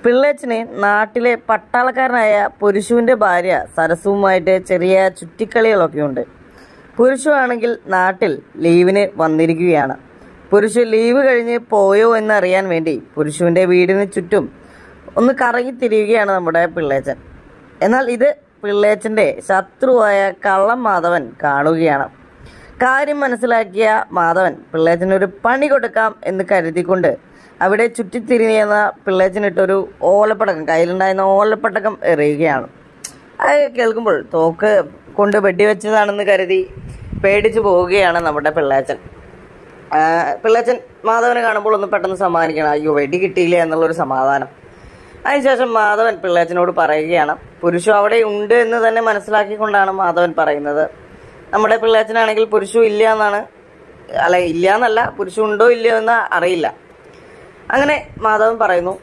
പിള്ളേച്ചന് നാട്ടിലെ പട്ടാളക്കാരനായ പുരുഷുവിന്റെ ഭാര്യ സരസുവുമായിട്ട് ചെറിയ ചുറ്റിക്കളികളൊക്കെ ഉണ്ട് പുരുഷു ആണെങ്കിൽ നാട്ടിൽ ലീവിന് വന്നിരിക്കുകയാണ് പുരുഷു ലീവ് കഴിഞ്ഞ് പോയോ എന്നറിയാൻ വേണ്ടി പുരുഷുവിന്റെ വീടിന് ചുറ്റും ഒന്ന് കറങ്ങി തിരിയുകയാണ് നമ്മുടെ പിള്ളേച്ചൻ എന്നാൽ ഇത് പിള്ളേച്ചന്റെ ശത്രുവായ കള്ളം മാധവൻ കാണുകയാണ് കാര്യം മനസ്സിലാക്കിയ മാധവൻ പിള്ളേച്ചനൊരു പണി കൊടുക്കാം എന്ന് കരുതിക്കൊണ്ട് അവിടെ ചുറ്റിത്തിരിയുന്ന പിള്ളേച്ചനിട്ടൊരു ഓലപ്പടക്കം കയ്യിലുണ്ടായിരുന്ന ഓലപ്പടക്കം എറിയുകയാണ് അത് കേൾക്കുമ്പോൾ തോക്ക് കൊണ്ട് വെടിവെച്ചതാണെന്ന് കരുതി പേടിച്ചു പോവുകയാണ് നമ്മുടെ പിള്ളേച്ചൻ ആ, പിള്ളേച്ചൻ മാധവനെ കാണുമ്പോൾ ഒന്ന് പെട്ടെന്ന് സമ്മാനിക്കണം അയ്യോ വെടി കിട്ടിയില്ല എന്നുള്ളൊരു സമാധാനം അതിനുശേഷം മാധവൻ പിള്ളേച്ചനോട് പറയുകയാണ് പുരുഷു അവിടെ ഉണ്ട് എന്ന് തന്നെ മനസ്സിലാക്കിക്കൊണ്ടാണ് മാധവൻ പറയുന്നത് നമ്മുടെ പിള്ളേച്ചനാണെങ്കിൽ പുരുഷു ഇല്ല എന്നാണ് അല്ല ഇല്ല എന്നല്ല പുരുഷു ഉണ്ടോ ഇല്ലയോ എന്ന് അറിയില്ല അങ്ങനെ മാധവൻ പറയുന്നു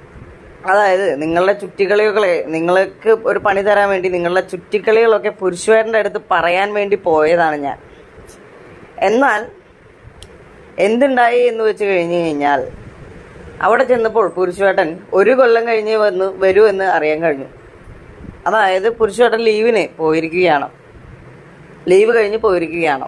അതായത് നിങ്ങളുടെ ചുറ്റിക്കളികളെ നിങ്ങൾക്ക് ഒരു പണി തരാൻ വേണ്ടി നിങ്ങളുടെ ചുറ്റിക്കളികളൊക്കെ പുരുഷുവേട്ടൻ്റെ അടുത്ത് പറയാൻ വേണ്ടി പോയതാണ് ഞാൻ എന്നാൽ എന്തുണ്ടായി എന്ന് വെച്ച് കഴിഞ്ഞു കഴിഞ്ഞാൽ അവിടെ ചെന്നപ്പോൾ പുരുഷവേട്ടൻ ഒരു കൊല്ലം കഴിഞ്ഞ് വന്ന് വരൂ എന്ന് അറിയാൻ കഴിഞ്ഞു അതായത് പുരുഷവേട്ടൻ ലീവിന് പോയിരിക്കുകയാണ് ലീവ് കഴിഞ്ഞ് പോയിരിക്കുകയാണ്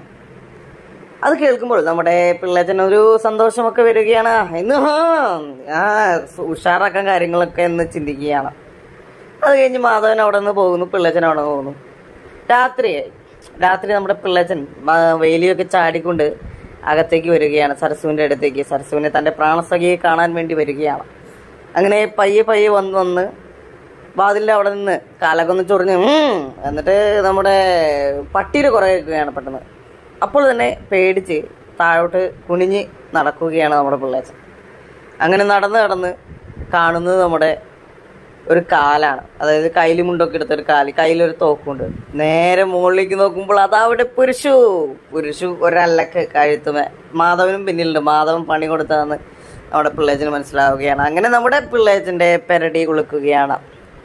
അത് കേൾക്കുമ്പോൾ നമ്മുടെ പിള്ളേച്ചൻ ഒരു സന്തോഷമൊക്കെ വരികയാണ് ആ, ഇന്ന് ഹാ, ആ ഉഷാറാക്കാൻ കാര്യങ്ങളൊക്കെ എന്ന് ചിന്തിക്കുകയാണ് അത് കഴിഞ്ഞ് മാധവൻ അവിടെ നിന്ന് പോകുന്നു പിള്ളേച്ചൻ അവിടെ നിന്ന് പോകുന്നു രാത്രിയായി രാത്രി നമ്മുടെ പിള്ളേച്ചൻ മ- വേലിയൊക്കെ ചാടിക്കൊണ്ട് അകത്തേക്ക് വരികയാണ് സരസുവിന്റെ അടുത്തേക്ക് സരസുവിനെ തന്റെ പ്രാണസഖിയെ കാണാൻ വേണ്ടി വരികയാണ് അങ്ങനെ പയ്യെ പയ്യെ വന്ന് വന്ന് വാതിലിന്റെ അവിടെ നിന്ന് കാലൊക്കെ ചൊറിഞ്ഞ് ഉം എന്നിട്ട് നമ്മുടെ പട്ടിയിൽ കുറെ വെക്കുകയാണ് പെട്ടെന്ന് അപ്പോൾ തന്നെ പേടിച്ച് താഴോട്ട് കുനിഞ്ഞ് നടക്കുകയാണ് നമ്മുടെ പിള്ളേച്ചൻ അങ്ങനെ നടന്ന് നടന്ന് കാണുന്നത് നമ്മുടെ ഒരു കാലാണ് അതായത് കയ്യിൽ മുണ്ടൊക്കെ എടുത്ത ഒരു കാല് കയ്യിലൊരു തോക്കുണ്ട് നേരെ മുകളിലേക്ക് നോക്കുമ്പോൾ അതവിടെ പുരുഷു പുരുഷു ഒരല്ലക്ക് കഴുത്തുമേ മാധവനും പിന്നിലുണ്ട് മാധവൻ പണി കൊടുത്തതെന്ന് നമ്മുടെ പിള്ളേച്ചന് മനസ്സിലാവുകയാണ് അങ്ങനെ നമ്മുടെ പിള്ളേച്ചന്റെ പെരടി കുളിക്കുകയാണ്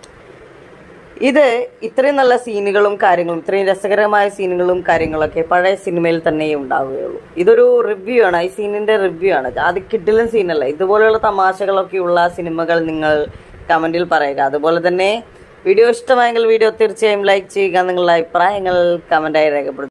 ഇത് ഇത്രയും നല്ല സീനുകളും കാര്യങ്ങളും ഇത്രയും രസകരമായ സീനുകളും കാര്യങ്ങളൊക്കെ പഴയ സിനിമയിൽ തന്നെ ഉണ്ടാവുകയുള്ളൂ ഇതൊരു റിവ്യൂ ആണ് ഈ സീനിന്റെ റിവ്യൂ ആണ് അത് കിട്ടിലും സീനല്ല ഇതുപോലെയുള്ള തമാശകളൊക്കെയുള്ള സിനിമകൾ നിങ്ങൾ കമന്റിൽ പറയുക അതുപോലെ തന്നെ വീഡിയോ ഇഷ്ടമായെങ്കിൽ വീഡിയോ തീർച്ചയായും ലൈക്ക് ചെയ്യുക നിങ്ങളുടെ അഭിപ്രായങ്ങൾ കമന്റായി രേഖപ്പെടുത്തുക